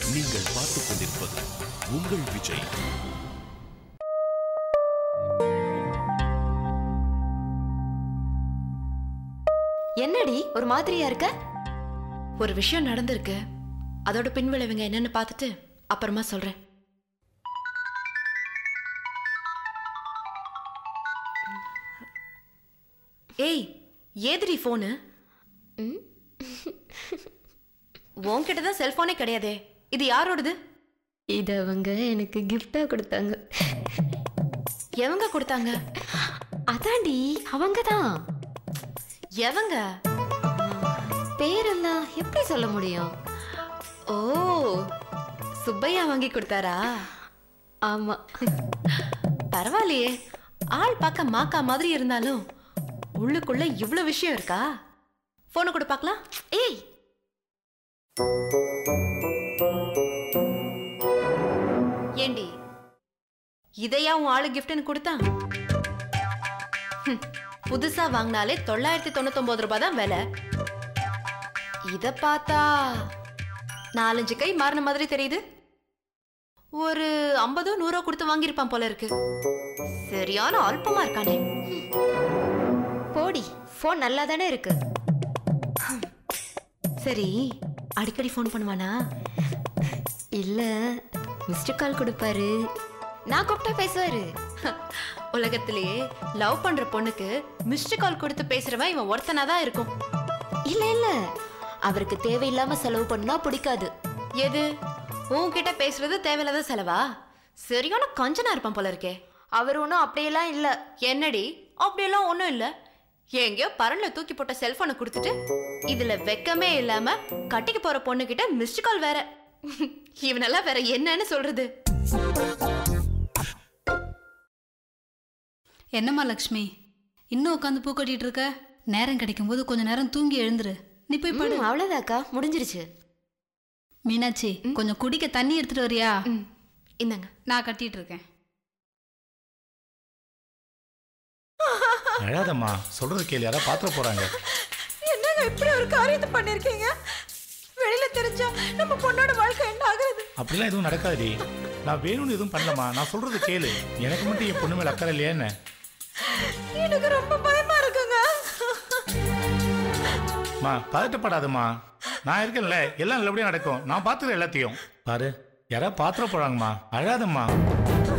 நீங்கள் பார்த்துக் கொண்டிருப்பது உங்கள் விஜய் என்னடி ஒரு மாதிரியா இருக்க ஒரு விஷயம் நடந்திருக்கு அதோட பின்விளைவுங்க என்னன்னு பார்த்துட்டு அப்புறமா சொல்றேன் ஏய் ஏதிரி ஃபோனு உன்கிட்ட தான் செல்போனே கிடையாதே இது யாரோடது இது அவங்க எனக்கு கிஃப்டா கொடுத்தாங்க எவங்க கொடுத்தாங்க அதாண்டி அவங்க தான் எவங்க பேரெல்லாம் எப்படி சொல்ல முடியும் ஓ சுப்பையா வாங்கி கொடுத்தாரா ஆமா பரவாயில்லையே ஆள் பார்க்க மாக்கா மாதிரி இருந்தாலும் உள்ளுக்குள்ள இவ்ளோ விஷயம் இருக்கா போனை கொடு பார்க்கலாம் ஏய் ஏண்டி இதையா உன் ஆளு கிஃப்ட்னு கொடுத்தான் ஹம், புதுசா வாங்கினாலே தொள்ளாயிரத்தி தொண்ணூத்தொன்பது ரூபாய் தான் விலை இத பார்த்தா நாலஞ்சு கை மாறின மாதிரி தெரியுது ஒரு ஐம்பதோ நூறோ கொடுத்து வாங்கியிருப்பான் போல இருக்கு சரியான அல்பமா இருக்கானே போடி ஃபோன் நல்லா தானே இருக்கு சரி அடிக்கடி ஃபோன் பண்ணுவானா இல்ல மிஸ்டு கால் கொடுப்பாரு நான் கூப்பிட்டா பேசுவாரு உலகத்திலேயே லவ் பண்ற பொண்ணுக்கு மிஸ்டு கால் கொடுத்து பேசுறவன் இவன் ஒருத்தனா தான் இருக்கும் இல்ல இல்ல அவருக்கு தேவையில்லாம செலவு பண்ணா பிடிக்காது எது உன்கிட்ட பேசுறது தேவையில்லாத செலவா சரியான கஞ்சனா இருப்பான் போல இருக்கே அவர் ஒன்றும் அப்படியெல்லாம் இல்ல என்னடி அப்படியெல்லாம் ஒண்ணும் இல்ல எங்கேயோ பரன்ல தூக்கி போட்ட செல்போனை கொடுத்துட்டு இதுல வெக்கமே இல்லாம கட்டிக்கு போற பொண்ணு கிட்ட மிஸ்டு கால் வேற இவனெல்லாம் வேற என்னன்னு சொல்றது என்னம்மா லக்ஷ்மி இன்னும் உட்காந்து பூ கட்டிட்டு இருக்க நேரம் கிடைக்கும்போது கொஞ்ச நேரம் தூங்கி எழுந்துரு நீ போய் படு ம், அவ்வளவுதாக்கா முடிஞ்சிருச்சு மீனாட்சி கொஞ்சம் குடிக்க தண்ணி எடுத்துட்டு வரியா ம், இந்தாங்க நான் கட்டிட்டு இருக்கேன் அழாதம்மா சொல்றது கேள்வி யாராவது பாத்திர போறாங்க என்னங்க இப்படி ஒரு காரியத்தை பண்ணிருக்கீங்க வெளியில தெரிஞ்சா நம்ம பொண்ணோட வாழ்க்கை என்ன ஆகுறது அப்படிலாம் எதுவும் நடக்காதுடி நான் வேணும்னு எதுவும் பண்ணலம்மா நான் சொல்றது கேளு எனக்கு மட்டும் என் பொண்ணு மேல அக்கறை இல்லையா என்ன எனக்கு ரொம்ப பயமா இருக்குங்க மா பதட்டப்படாதம்மா நான் இருக்கேன்ல எல்லாம் நல்லபடியா நடக்கும் நான் பார்த்துக்கிறேன் எல்லாத்தையும் பாரு யாராவது பாத்திர போறாங்கம்மா அழாதம்மா